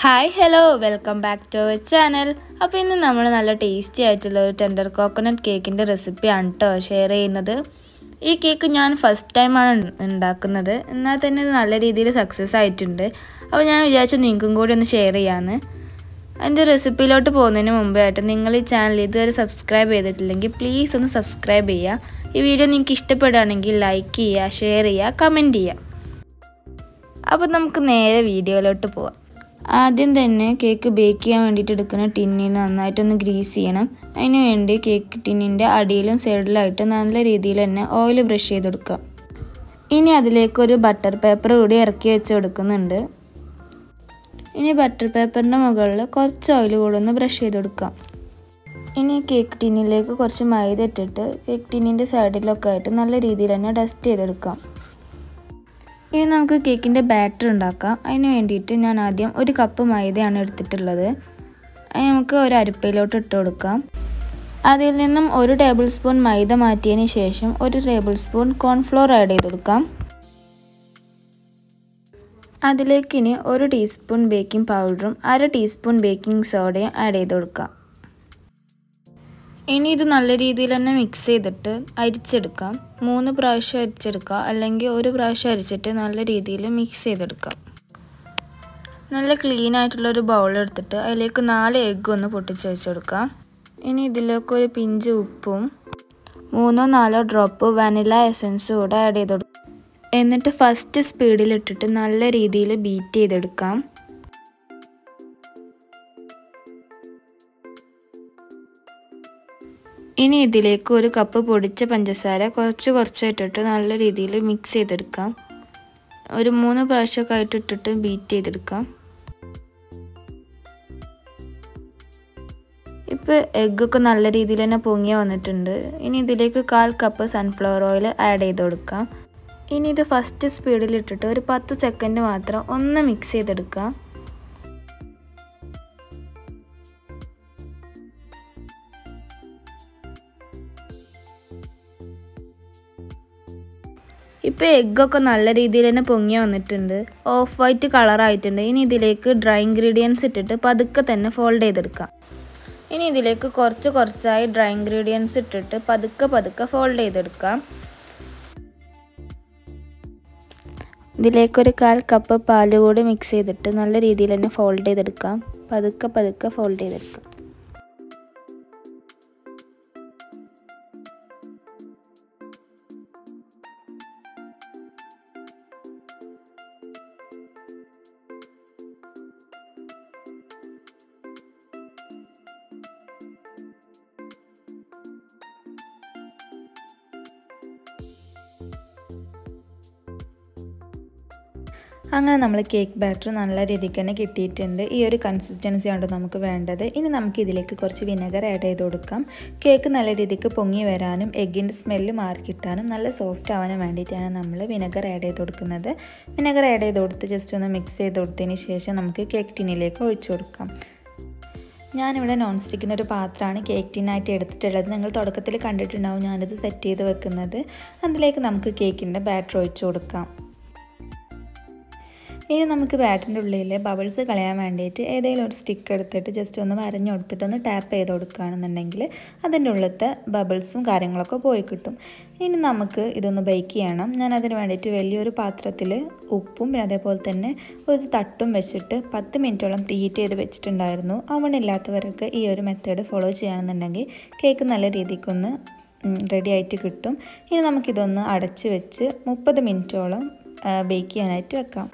hi hello welcome back to our channel അപ്പോൾ ഇന്ന് നമ്മൾ നല്ല ടേസ്റ്റി ആയിട്ടുള്ള ഒരു ടെൻഡർ കോക്കനട്ട് കേക്കിൻ്റെ റെസിപ്പിയാണ് കേട്ടോ ഷെയർ ചെയ്യുന്നത് ഈ കേക്ക് ഞാൻ ഫസ്റ്റ് ടൈമാണ് ഉണ്ടാക്കുന്നത് എന്നാൽ തന്നെ ഇത് നല്ല രീതിയിൽ സക്സസ് ആയിട്ടുണ്ട് അപ്പോൾ ഞാൻ വിചാരിച്ചു നിങ്ങൾക്കും കൂടി ഒന്ന് ഷെയർ ചെയ്യാമെന്ന് അതിൻ്റെ റെസിപ്പിയിലോട്ട് പോകുന്നതിന് മുമ്പായിട്ട് നിങ്ങൾ ഈ ചാനൽ ഇതുവരെ സബ്സ്ക്രൈബ് ചെയ്തിട്ടില്ലെങ്കിൽ പ്ലീസ് ഒന്ന് സബ്സ്ക്രൈബ് ചെയ്യുക ഈ വീഡിയോ നിങ്ങൾക്ക് ഇഷ്ടപ്പെടുകയാണെങ്കിൽ ലൈക്ക് ചെയ്യുക ഷെയർ ചെയ്യുക കമൻറ്റ് ചെയ്യുക അപ്പോൾ നമുക്ക് നേരെ വീഡിയോയിലോട്ട് പോവാം ആദ്യം തന്നെ കേക്ക് ബേക്ക് ചെയ്യാൻ വേണ്ടിയിട്ട് എടുക്കുന്ന ടിന്നിന് നന്നായിട്ടൊന്ന് ഗ്രീസ് ചെയ്യണം അതിന് വേണ്ടി കേക്ക് ടിന്നിൻ്റെ അടിയിലും സൈഡിലായിട്ട് നല്ല രീതിയിൽ തന്നെ ഓയിൽ ബ്രഷ് ചെയ്ത് കൊടുക്കുക ഇനി അതിലേക്ക് ഒരു ബട്ടർ പേപ്പർ കൂടി ഇറക്കി വെച്ച് കൊടുക്കുന്നുണ്ട് ഇനി ബട്ടർ പേപ്പറിൻ്റെ മുകളിൽ കുറച്ച് ഓയിൽ കൂടെ ഒന്ന് ബ്രഷ് ചെയ്ത് കൊടുക്കാം ഇനി കേക്ക് ടിന്നിലേക്ക് കുറച്ച് മൈദ ഇട്ടിട്ട് കേക്ക് ടിന്നിൻ്റെ സൈഡിലൊക്കെ ആയിട്ട് നല്ല രീതിയിൽ തന്നെ ഡസ്റ്റ് ചെയ്തെടുക്കാം ഇനി നമുക്ക് കേക്കിൻ്റെ ബാറ്റർ ഉണ്ടാക്കാം അതിന് വേണ്ടിയിട്ട് ഞാൻ ആദ്യം ഒരു കപ്പ് മൈദയാണ് എടുത്തിട്ടുള്ളത് അത് നമുക്ക് ഒരു അരിപ്പയിലോട്ട് ഇട്ട് കൊടുക്കാം അതിൽ നിന്നും ഒരു ടേബിൾ സ്പൂൺ മൈദ മാറ്റിയതിന് ശേഷം ഒരു ടേബിൾ സ്പൂൺ കോൺഫ്ലോർ ആഡ് ചെയ്ത് കൊടുക്കാം അതിലേക്ക് ഇനി ഒരു ടീസ്പൂൺ ബേക്കിംഗ് പൗഡറും അര ടീസ്പൂൺ ബേക്കിംഗ് സോഡയും ആഡ് ചെയ്ത് കൊടുക്കാം ഇനി ഇത് നല്ല രീതിയിൽ തന്നെ മിക്സ് ചെയ്തിട്ട് അരിച്ചെടുക്കാം മൂന്ന് പ്രാവശ്യം അരിച്ചെടുക്കുക അല്ലെങ്കിൽ ഒരു പ്രാവശ്യം അരിച്ചിട്ട് നല്ല രീതിയിൽ മിക്സ് ചെയ്തെടുക്കാം നല്ല ക്ലീൻ ആയിട്ടുള്ള ഒരു ബൗൾ എടുത്തിട്ട് അതിലേക്ക് നാല് എഗ്ഗ് ഒന്ന് പൊട്ടിച്ച് വെച്ചെടുക്കാം ഇനി ഇതിലേക്ക് ഒരു പിഞ്ച് ഉപ്പും മൂന്നോ നാലോ ഡ്രോപ്പ് വാനില എസൻസ് കൂടെ ആഡ് ചെയ്ത് കൊടുക്കാം എന്നിട്ട് ഫസ്റ്റ് സ്പീഡിലിട്ടിട്ട് നല്ല രീതിയിൽ ബീറ്റ് ചെയ്തെടുക്കാം ഇനി ഇതിലേക്ക് ഒരു കപ്പ് പൊടിച്ച പഞ്ചസാര കുറച്ച് കുറച്ചായിട്ടിട്ട് നല്ല രീതിയിൽ മിക്സ് ചെയ്തെടുക്കാം ഒരു മൂന്ന് പ്രാവശ്യമൊക്കെ ആയിട്ട് ഇട്ടിട്ട് ബീറ്റ് ചെയ്തെടുക്കാം ഇപ്പോൾ എഗ്ഗൊക്കെ നല്ല രീതിയിൽ തന്നെ പൊങ്ങി വന്നിട്ടുണ്ട് ഇനി ഇതിലേക്ക് കാൽ കപ്പ് സൺഫ്ലവർ ഓയിൽ ആഡ് ചെയ്ത് കൊടുക്കാം ഇനി ഇത് ഫസ്റ്റ് സ്പീഡിൽ ഇട്ടിട്ട് ഒരു പത്ത് സെക്കൻഡ് മാത്രം ഒന്ന് മിക്സ് ചെയ്തെടുക്കാം ഇപ്പോൾ എഗ്ഗൊക്കെ നല്ല രീതിയിൽ തന്നെ പൊങ്ങി വന്നിട്ടുണ്ട് ഓഫ് വൈറ്റ് കളറായിട്ടുണ്ട് ഇനി ഇതിലേക്ക് ഡ്രൈ ഇൻഗ്രീഡിയൻസ് ഇട്ടിട്ട് പതുക്കെ തന്നെ ഫോൾഡ് ചെയ്തെടുക്കാം ഇനി ഇതിലേക്ക് കുറച്ച് കുറച്ചായി ഡ്രൈ ഇൻഗ്രീഡിയൻസ് ഇട്ടിട്ട് പതുക്കെ പതുക്കെ ഫോൾഡ് ചെയ്തെടുക്കാം ഇതിലേക്കൊരു കാൽ കപ്പ് പാല് കൂടി മിക്സ് ചെയ്തിട്ട് നല്ല രീതിയിൽ തന്നെ ഫോൾഡ് ചെയ്തെടുക്കാം പതുക്കെ പതുക്കെ ഫോൾഡ് ചെയ്തെടുക്കാം അങ്ങനെ നമ്മൾ കേക്ക് ബാറ്റർ നല്ല രീതിക്ക് തന്നെ കിട്ടിയിട്ടുണ്ട് ഈ ഒരു കൺസിസ്റ്റൻസി ആണ് നമുക്ക് വേണ്ടത് ഇനി നമുക്ക് ഇതിലേക്ക് കുറച്ച് വിനെഗർ ആഡ് ചെയ്ത് കൊടുക്കാം കേക്ക് നല്ല രീതിക്ക് പൊങ്ങി വരാനും എഗ്ഗിൻ്റെ സ്മെല്ല് മാറി കിട്ടാനും നല്ല സോഫ്റ്റ് ആവാനും വേണ്ടിയിട്ടാണ് നമ്മൾ വിനെഗർ ആഡ് ചെയ്ത് കൊടുക്കുന്നത് വിനെഗർ ആഡ് ചെയ്ത് കൊടുത്ത് ജസ്റ്റ് ഒന്ന് മിക്സ് ചെയ്ത് കൊടുത്തതിന് ശേഷം നമുക്ക് കേക്ക് ടിന്നിലേക്ക് ഒഴിച്ചു കൊടുക്കാം ഞാനിവിടെ നോൺ സ്റ്റിക്കിൻ്റെ ഒരു പാത്രമാണ് കേക്ക് ടിന്നായിട്ട് എടുത്തിട്ടുള്ളത് നിങ്ങൾ തുടക്കത്തിൽ കണ്ടിട്ടുണ്ടാവും ഞാനിത് സെറ്റ് ചെയ്ത് വെക്കുന്നത് അതിലേക്ക് നമുക്ക് കേക്കിൻ്റെ ബാറ്റർ ഒഴിച്ചു കൊടുക്കാം ഇനി നമുക്ക് ബാറ്റിൻ്റെ ഉള്ളിലെ ബബിൾസ് കളയാൻ വേണ്ടിയിട്ട് ഏതെങ്കിലും ഒരു സ്റ്റിക്ക് എടുത്തിട്ട് ജസ്റ്റ് ഒന്ന് വരഞ്ഞു കൊടുത്തിട്ട് ഒന്ന് ടാപ്പ് ചെയ്ത് കൊടുക്കുകയാണെന്നുണ്ടെങ്കിൽ അതിൻ്റെ ഉള്ളിലത്തെ ബബിൾസും കാര്യങ്ങളൊക്കെ പോയി കിട്ടും ഇനി നമുക്ക് ഇതൊന്ന് ബേക്ക് ചെയ്യണം ഞാൻ അതിന് വേണ്ടിയിട്ട് വലിയൊരു പാത്രത്തിൽ ഉപ്പും പിന്നെ അതേപോലെ തന്നെ ഒരു തട്ടും വെച്ചിട്ട് പത്ത് മിനിറ്റോളം പ്രീഹീറ്റ് ചെയ്ത് വെച്ചിട്ടുണ്ടായിരുന്നു അവണില്ലാത്തവരൊക്കെ ഈ ഒരു മെത്തേഡ് ഫോളോ ചെയ്യുകയാണെന്നുണ്ടെങ്കിൽ കേക്ക് നല്ല രീതിക്കൊന്ന് റെഡി ആയിട്ട് കിട്ടും ഇനി നമുക്കിതൊന്ന് അടച്ച് വെച്ച് മുപ്പത് മിനിറ്റോളം ബേക്ക് ചെയ്യാനായിട്ട് വെക്കാം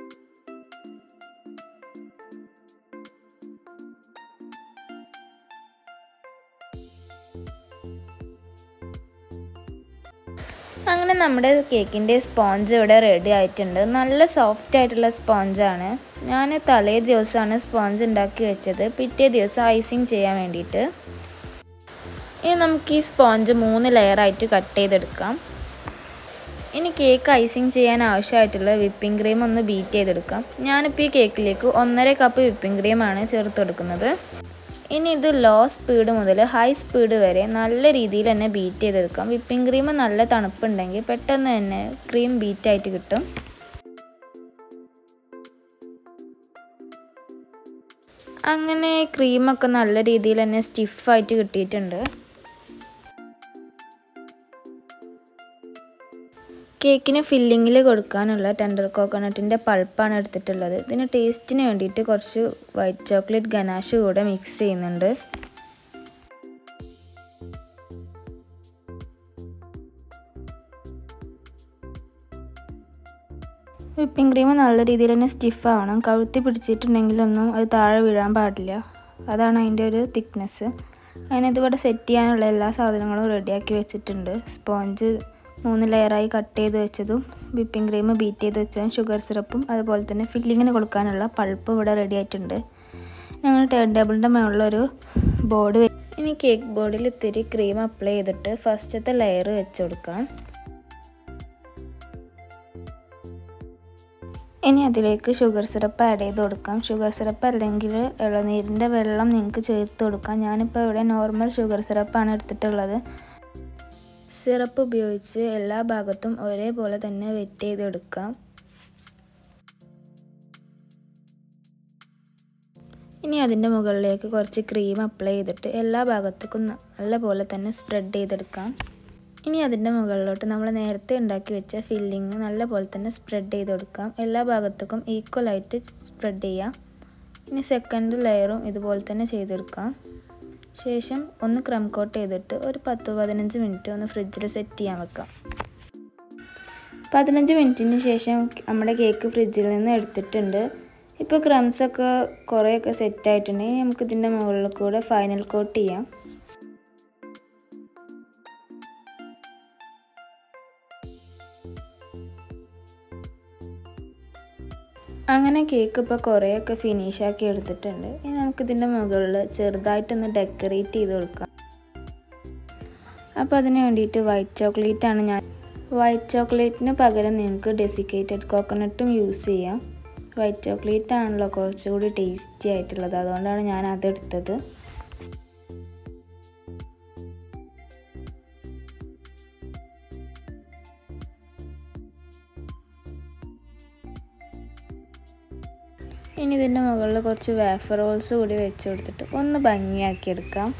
അങ്ങനെ നമ്മുടെ കേക്കിൻ്റെ സ്പോഞ്ച് ഇവിടെ റെഡി ആയിട്ടുണ്ട് നല്ല സോഫ്റ്റ് ആയിട്ടുള്ള സ്പോഞ്ചാണ് ഞാൻ തലേ ദിവസമാണ് സ്പോഞ്ച് ഉണ്ടാക്കി വെച്ചത് പിറ്റേ ദിവസം ഐസിങ് ചെയ്യാൻ വേണ്ടിയിട്ട് ഇനി നമുക്ക് ഈ സ്പോഞ്ച് മൂന്ന് ലെയറായിട്ട് കട്ട് ചെയ്തെടുക്കാം ഇനി കേക്ക് ഐസിങ് ചെയ്യാൻ ആവശ്യമായിട്ടുള്ള വിപ്പിംഗ് ക്രീം ഒന്ന് ബീറ്റ് ചെയ്തെടുക്കാം ഞാനിപ്പോൾ ഈ കേക്കിലേക്ക് ഒന്നര കപ്പ് വിപ്പിംഗ് ക്രീമാണ് ചേർത്ത് കൊടുക്കുന്നത് ഇനി ഇത് ലോ സ്പീഡ് മുതൽ ഹൈ സ്പീഡ് വരെ നല്ല രീതിയിൽ തന്നെ ബീറ്റ് ചെയ്തെടുക്കാം വിപ്പിംഗ് ക്രീം നല്ല തണുപ്പുണ്ടെങ്കിൽ പെട്ടെന്ന് തന്നെ ക്രീം ബീറ്റായിട്ട് കിട്ടും അങ്ങനെ ക്രീമൊക്കെ നല്ല രീതിയിൽ തന്നെ സ്റ്റിഫായിട്ട് കിട്ടിയിട്ടുണ്ട് കേക്കിന് ഫില്ലിങ്ങിൽ കൊടുക്കാനുള്ള ടെൻഡർ കോക്കനട്ടിൻ്റെ പൾപ്പാണ് എടുത്തിട്ടുള്ളത് ഇതിന് ടേസ്റ്റിന് വേണ്ടിയിട്ട് കുറച്ച് വൈറ്റ് ചോക്ലേറ്റ് ഗനാഷ് കൂടെ മിക്സ് ചെയ്യുന്നുണ്ട് വിപ്പിംഗ് ക്രീം നല്ല രീതിയിൽ തന്നെ സ്റ്റിഫ് ആവണം കഴുത്തി പിടിച്ചിട്ടുണ്ടെങ്കിലൊന്നും അത് താഴെ വീഴാൻ പാടില്ല അതാണ് അതിൻ്റെ ഒരു തിക്നെസ് അതിനിതിവിടെ സെറ്റ് ചെയ്യാനുള്ള എല്ലാ സാധനങ്ങളും റെഡിയാക്കി വെച്ചിട്ടുണ്ട് സ്പോഞ്ച് മൂന്ന് ലെയറായി കട്ട് ചെയ്ത് വെച്ചതും വിപ്പിംഗ് ക്രീം ബീറ്റ് ചെയ്ത് വെച്ചതും ഷുഗർ സിറപ്പും അതുപോലെ തന്നെ ഫില്ലിങ്ങിന് കൊടുക്കാനുള്ള പൾപ്പ് ഇവിടെ റെഡി ആയിട്ടുണ്ട് ഞങ്ങൾ ടേൺ ടേബിളിൻ്റെ മുകളിലൊരു ബോർഡ് ഇനി കേക്ക് ബോർഡിൽ ഇത്തിരി ക്രീം അപ്ലൈ ചെയ്തിട്ട് ഫസ്റ്റത്തെ ലെയർ വെച്ച് കൊടുക്കാം ഇനി അതിലേക്ക് ഷുഗർ സിറപ്പ് ആഡ് ചെയ്ത് കൊടുക്കാം ഷുഗർ സിറപ്പ് അല്ലെങ്കിൽ ഇളനീരിൻ്റെ വെള്ളം നിങ്ങൾക്ക് ചേർത്ത് കൊടുക്കാം ഞാനിപ്പോൾ ഇവിടെ നോർമൽ ഷുഗർ സിറപ്പാണ് എടുത്തിട്ടുള്ളത് സിറപ്പ് ഉപയോഗിച്ച് എല്ലാ ഭാഗത്തും ഒരേപോലെ തന്നെ വെറ്റ് ചെയ്തെടുക്കാം ഇനി അതിൻ്റെ മുകളിലേക്ക് കുറച്ച് ക്രീം അപ്ലൈ ചെയ്തിട്ട് എല്ലാ ഭാഗത്തേക്കും നല്ലപോലെ തന്നെ സ്പ്രെഡ് ചെയ്തെടുക്കാം ഇനി അതിൻ്റെ മുകളിലോട്ട് നമ്മൾ നേരത്തെ ഉണ്ടാക്കി വെച്ച ഫില്ലിങ് നല്ലപോലെ തന്നെ സ്പ്രെഡ് ചെയ്ത് കൊടുക്കാം എല്ലാ ഭാഗത്തേക്കും ഈക്വലായിട്ട് സ്പ്രെഡ് ചെയ്യാം ഇനി സെക്കൻഡ് ലെയറും ഇതുപോലെ തന്നെ ചെയ്തെടുക്കാം ശേഷം ഒന്ന് ക്രം കോട്ട് ചെയ്തിട്ട് ഒരു പത്ത് പതിനഞ്ച് മിനിറ്റ് ഒന്ന് ഫ്രിഡ്ജിൽ സെറ്റ് ചെയ്യാൻ വെക്കാം പതിനഞ്ച് മിനിറ്റിന് ശേഷം നമ്മുടെ കേക്ക് ഫ്രിഡ്ജിൽ നിന്ന് എടുത്തിട്ടുണ്ട് ഇപ്പോൾ ക്രംസൊക്കെ കുറേയൊക്കെ സെറ്റായിട്ടുണ്ടെങ്കിൽ നമുക്ക് ഇതിൻ്റെ മുകളിൽ കൂടെ ഫൈനൽ കോട്ട് ചെയ്യാം അങ്ങനെ കേക്ക് ഇപ്പോൾ കുറേയൊക്കെ ഫിനിഷാക്കി എടുത്തിട്ടുണ്ട് ഇനി നമുക്കിതിൻ്റെ മുകളിൽ ചെറുതായിട്ടൊന്ന് ഡെക്കറേറ്റ് ചെയ്ത് കൊടുക്കാം അപ്പോൾ അതിന് വേണ്ടിയിട്ട് വൈറ്റ് ചോക്ലേറ്റാണ് ഞാൻ വൈറ്റ് ചോക്ലേറ്റിന് പകരം നിങ്ങൾക്ക് ഡെസിക്കേറ്റഡ് കോക്കനട്ടും യൂസ് ചെയ്യാം വൈറ്റ് ചോക്ലേറ്റ് ആണല്ലോ കുറച്ചുകൂടി ടേസ്റ്റി ആയിട്ടുള്ളത് അതുകൊണ്ടാണ് ഞാൻ അതെടുത്തത് ഇനി ഇതിൻ്റെ മുകളിൽ കുറച്ച് വേഫർ റോൾസ് കൂടി വെച്ച് കൊടുത്തിട്ട് ഒന്ന് ഭംഗിയാക്കി എടുക്കാം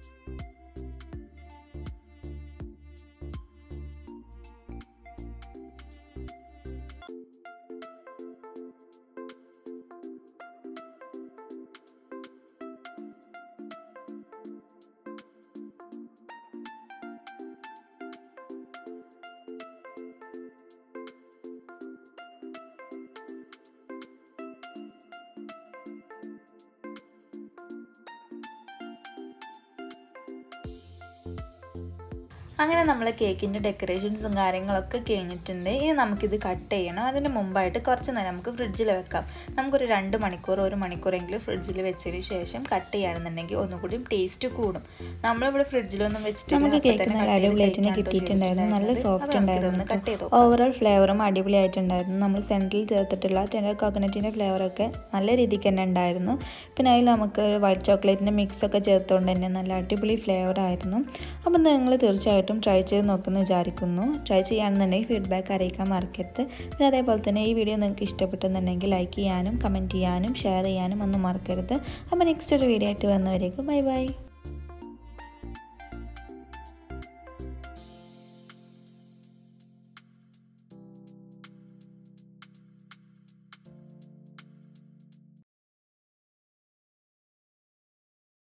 അങ്ങനെ നമ്മൾ കേക്കിൻ്റെ ഡെക്കറേഷൻസും കാര്യങ്ങളൊക്കെ കഴിഞ്ഞിട്ടുണ്ട് ഇനി നമുക്കിത് കട്ട് ചെയ്യണം അതിന് മുമ്പായിട്ട് കുറച്ച് നേരം നമുക്ക് ഫ്രിഡ്ജിൽ വെക്കാം നമുക്കൊരു രണ്ട് മണിക്കൂർ ഒരു മണിക്കൂറെങ്കിലും ഫ്രിഡ്ജിൽ വെച്ചതിന് ശേഷം കട്ട് ചെയ്യുകയാണെന്നുണ്ടെങ്കിൽ ഒന്നുകൂടി ടേസ്റ്റ് കൂടും നമ്മളിവിടെ ഫ്രിഡ്ജിലൊന്നും വെച്ചിട്ട് നമുക്ക് കേക്ക് നല്ല അടിപൊളിയായിട്ട് തന്നെ കിട്ടിയിട്ടുണ്ടായിരുന്നു നല്ല സോഫ്റ്റ് ഉണ്ടായിരുന്നു കട്ട് ചെയ്തു ഓവറോൾ ഫ്ലേവറും അടിപൊളിയായിട്ടുണ്ടായിരുന്നു നമ്മൾ സെൻട്രൽ ചേർത്തിട്ടുള്ള ടെൻഡർ കോക്കനട്ടിൻ്റെ ഫ്ലേവറൊക്കെ നല്ല രീതിക്ക് തന്നെ ഉണ്ടായിരുന്നു പിന്നെ അതിൽ നമുക്ക് വൈറ്റ് ചോക്ലേറ്റിൻ്റെ മിക്സ് ഒക്കെ ചേർത്തുകൊണ്ട് തന്നെ നല്ല അടിപൊളി ഫ്ലേവർ ആയിരുന്നു അപ്പം നിങ്ങൾ തീർച്ചയായിട്ടും ട്രൈ ചെയ്ത് നോക്കുമെന്ന് വിചാരിക്കുന്നു ട്രൈ ചെയ്യുകയാണെന്നുണ്ടെങ്കിൽ ഫീഡ്ബാക്ക് അറിയിക്കാൻ മറക്കരുത് പിന്നെ അതേപോലെ തന്നെ ഈ വീഡിയോ നിങ്ങൾക്ക് ഇഷ്ടപ്പെട്ടെന്നുണ്ടെങ്കിൽ ലൈക്ക് ചെയ്യാനും കമൻറ്റ് ചെയ്യാനും ഷെയർ ചെയ്യാനും ഒന്നും മറക്കരുത് അപ്പോൾ നെക്സ്റ്റ് ഒരു വീഡിയോ ആയിട്ട് വന്നവരേക്കും ബൈ ബൈ